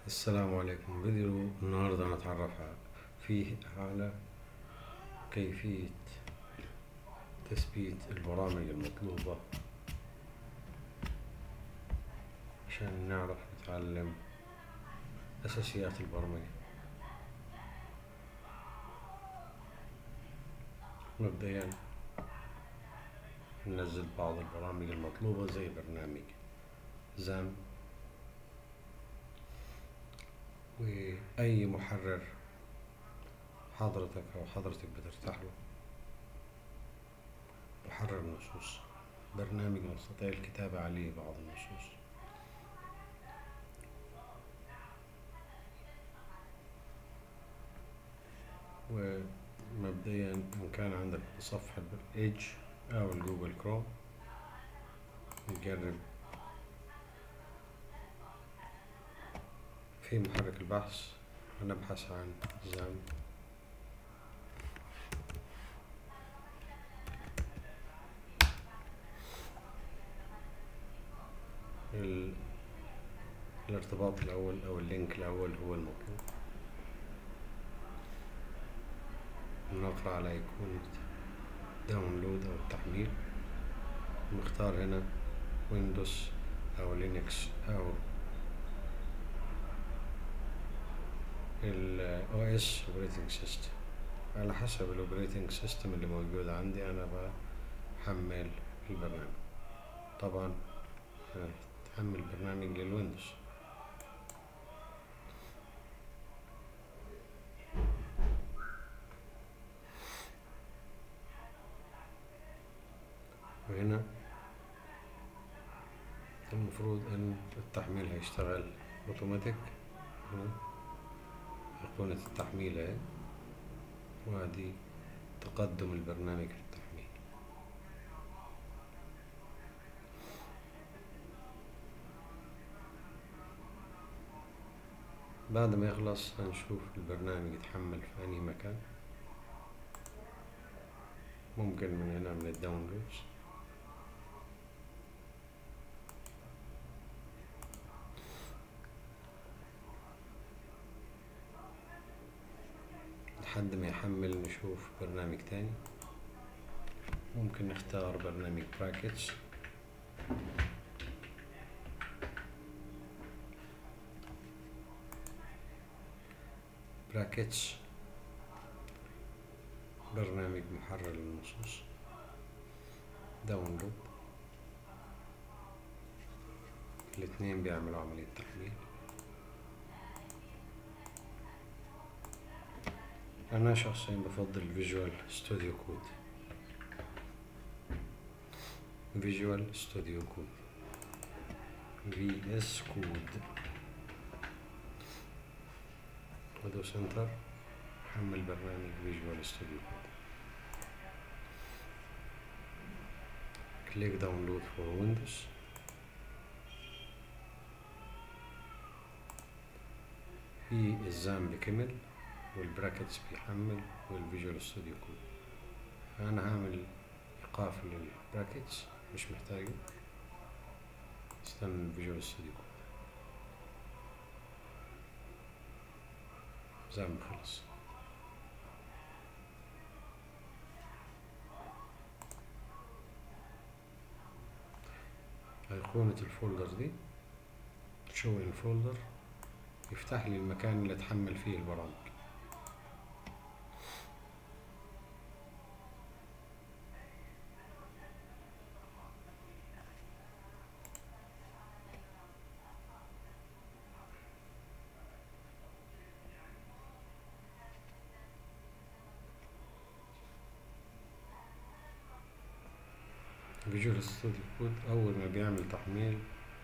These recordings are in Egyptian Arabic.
السلام عليكم فيديو النهاردة نتعرف فيه على كيفية تثبيت البرامج المطلوبة عشان نعرف نتعلم أساسيات البرمجة مبدئيا ننزل بعض البرامج المطلوبة زي برنامج زام وأي محرر حضرتك أو حضرتك بترتاح له محرر النصوص برنامج نستطيع الكتابة عليه بعض النصوص ومبدئيا إن كان عندك صفحة إيدج أو الجوجل كروم نجرب في محرك البحث هنبحث عن زام ال... الارتباط الأول أو اللينك الأول هو المطلوب نقرأ على أيقونة داونلود أو التحميل نختار هنا ويندوز أو لينكس أو ال OS Operating System على حسب ال Operating System اللي موجود عندي أنا بحمل البرنامج طبعا تحمل برنامج للويندوز وهنا المفروض ان التحميل هيشتغل اوتوماتيك هنا أيقونة التحميل اهي وادي تقدم البرنامج في التحميل بعد ما يخلص هنشوف البرنامج يتحمل في أي مكان ممكن من هنا من الداونلودز لحد ما يحمل نشوف برنامج تاني ممكن نختار برنامج براكتس براكتس برنامج محرر للنصوص داونلود الاثنين بيعملوا عملية تحميل أنا شخصيا بفضل فيجوال ستوديو كود فيجوال ستوديو كود في اس كود ودوس انتر حمل برنامج فيجوال ستوديو كود كليك داونلود فور ويندوز في الزام بكمل والبراكتس بيحمل والفيجوال ستوديو كود فأنا هعمل إيقاف للبراكتس مش محتاجه استنى الفيجوال ستوديو كود زي ما خلص أيقونة الفولدر دي شو الفولدر يفتح لي المكان اللي اتحمل فيه البرامج فيجوال ستوديو كود أول ما بيعمل تحميل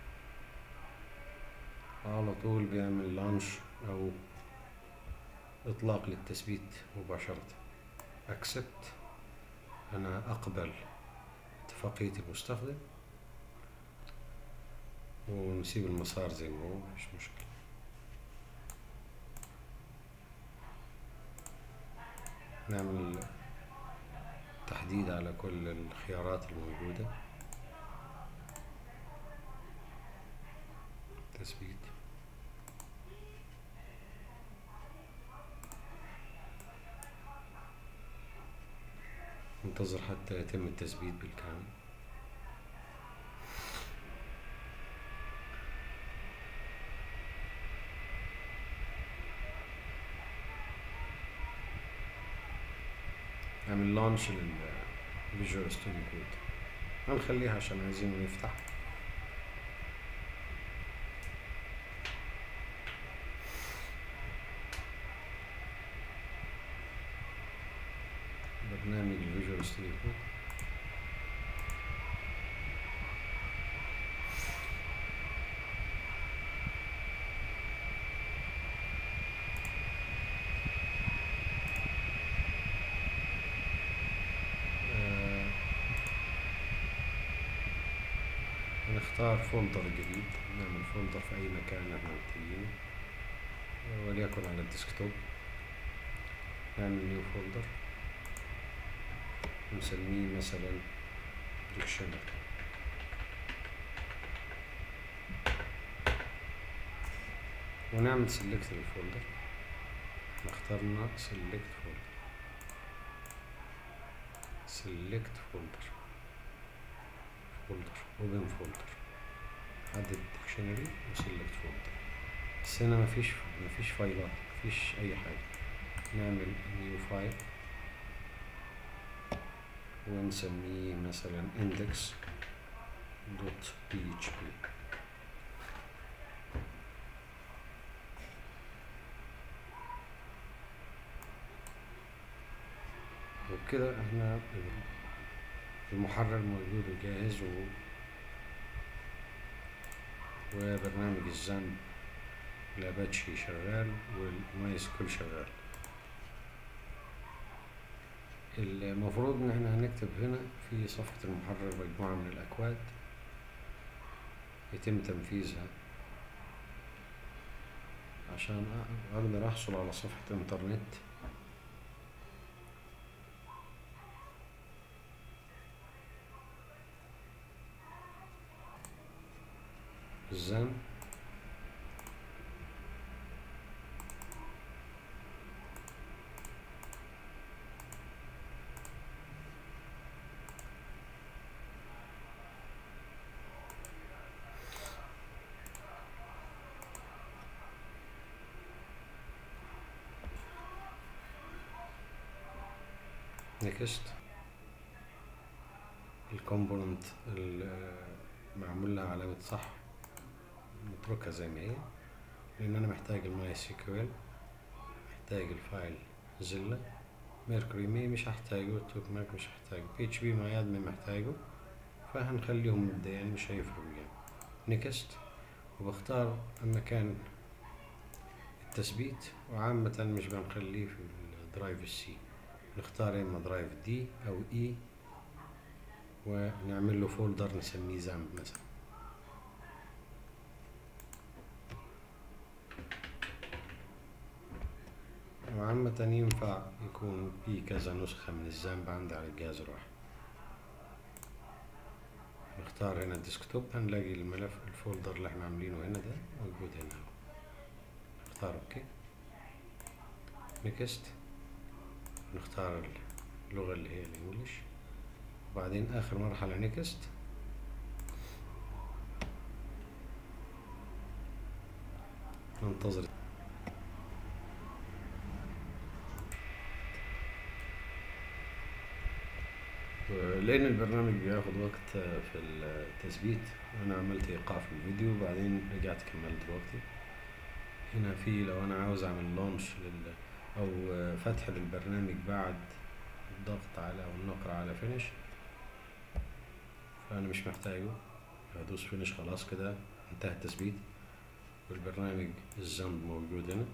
على طول بيعمل لانش أو إطلاق للتثبيت مباشرة accept أنا أقبل اتفاقية المستخدم ونسيب المسار زي ما هو مش مشكلة نعمل تحديد على كل الخيارات الموجودة تثبيت ننتظر حتى يتم التثبيت بالكامل نعمل لانش للفيجوال ستوديو كود هنخليها عشان عايزين نفتح برنامج الفيجوال ستوديو كود آه، نختار فولدر جديد نعمل فولدر في أي مكان احنا محتاجينه آه، وليكن على الديسكتوب نعمل نيو فولدر نسميه مثلا ديكشنري ونعمل سيلكت للفولدر احنا اخترنا سيلكت فولدر سيلكت فولدر فولدر اوبن فولدر حدد ديكشنري وسيلكت فولدر بس هنا مفيش مفيش فايلات مفيش اي حاجة نعمل نيو فايل ونسميه مثلا index دوت php وبكده احنا المحرر موجود وجاهز و وبرنامج الزن الاباتشي شغال والماي سكول شغال المفروض ان احنا هنكتب هنا في صفحة المحرر مجموعة من الاكواد يتم تنفيذها عشان أ- اقدر احصل على صفحة انترنت الزن نكست الكومبوننت معمول لها علامة صح نتركها زي ما هي لأن أنا محتاج الماي سيكوال محتاج الفايل زلة ميركوري مي مش هحتاجه توك ماك مش هحتاجه بي اتش بي ماي ادمن محتاجه فهنخليهم مبدئيا مش هيفرقوا يعني نكست وبختار مكان التثبيت وعامة مش بنخليه في الدرايف السي نختار اما درايف دي او اي ونعمل له فولدر نسميه زامب مثلا وعامة ينفع يكون في كذا نسخة من الزامب عندي على الجهاز الواحد نختار هنا الديسكتوب هنلاقي الملف الفولدر اللي احنا عاملينه هنا ده موجود هنا اهو نختار اوكي نكست نختار اللغة اللي هي الانجليش وبعدين اخر مرحلة نكست ننتظر لان البرنامج بياخد وقت في التثبيت انا عملت ايقاف الفيديو وبعدين رجعت كملت دلوقتي هنا في لو انا عاوز اعمل لونش لل او فتح للبرنامج بعد الضغط على او النقر على فينش فانا مش محتاجه هدوس فينش خلاص كده انتهى التثبيت والبرنامج الزنب موجود هنا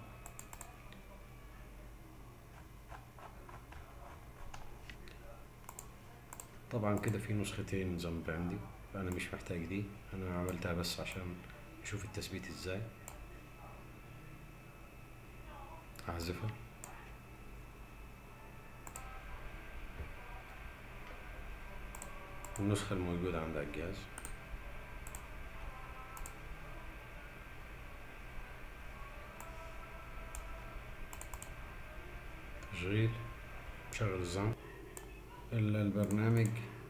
طبعا كده في نسختين زنب عندي فانا مش محتاج دي انا عملتها بس عشان اشوف التثبيت ازاي احذفها النسخة الموجودة عند الجهاز تشغيل شغل الزمن ال- البرنامج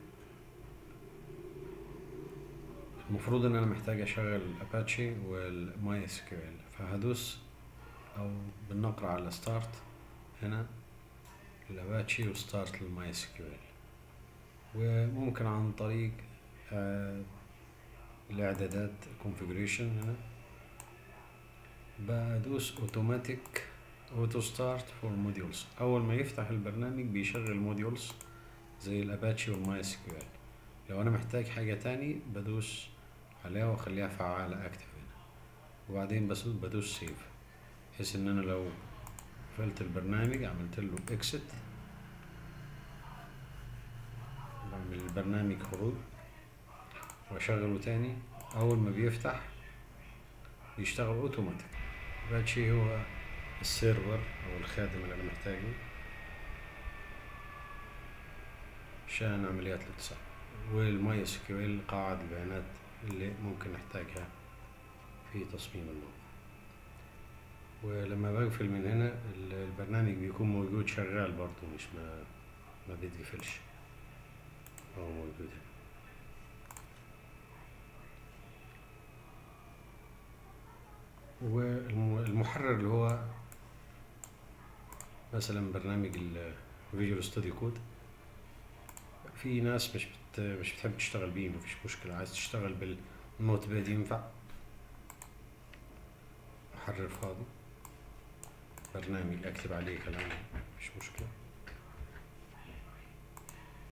المفروض ان انا محتاج اشغل اباتشي والماي اس كيو ال فهدوس او بالنقر على ستارت هنا الاباتشي وستارت للماي اس كيو ال وممكن عن طريق آه، الاعدادات configuration هنا بدوس اوتوماتيك اوتو ستارت فور موديولز اول ما يفتح البرنامج بيشغل موديولز زي الاباتشي والماي اس كيو ال لو انا محتاج حاجه تاني بدوس عليها واخليها فعالة اكتف هنا وبعدين بس بدوس سيف بحيث ان انا لو قفلت البرنامج عملت له اكست بعمل البرنامج خروج واشغله تاني اول ما بيفتح بيشتغل اوتوماتيك باتشي هو السيرفر او الخادم اللي انا محتاجه عشان عمليات الاتصال والماي اس كيو ال قواعد البيانات اللي ممكن نحتاجها في تصميم الموقع ولما بقفل من هنا ال- البرنامج بيكون موجود شغال برضه مش ما ما بيتقفلش هو موجود هنا والمحرر اللي هو مثلا برنامج الفيجوال ستوديو كود في ناس مش بت مش بتحب تشتغل بيه مفيش مشكلة عايز تشتغل بالنوت باد ينفع محرر فاضي برنامج اكتب عليه كلام مفيش مشكلة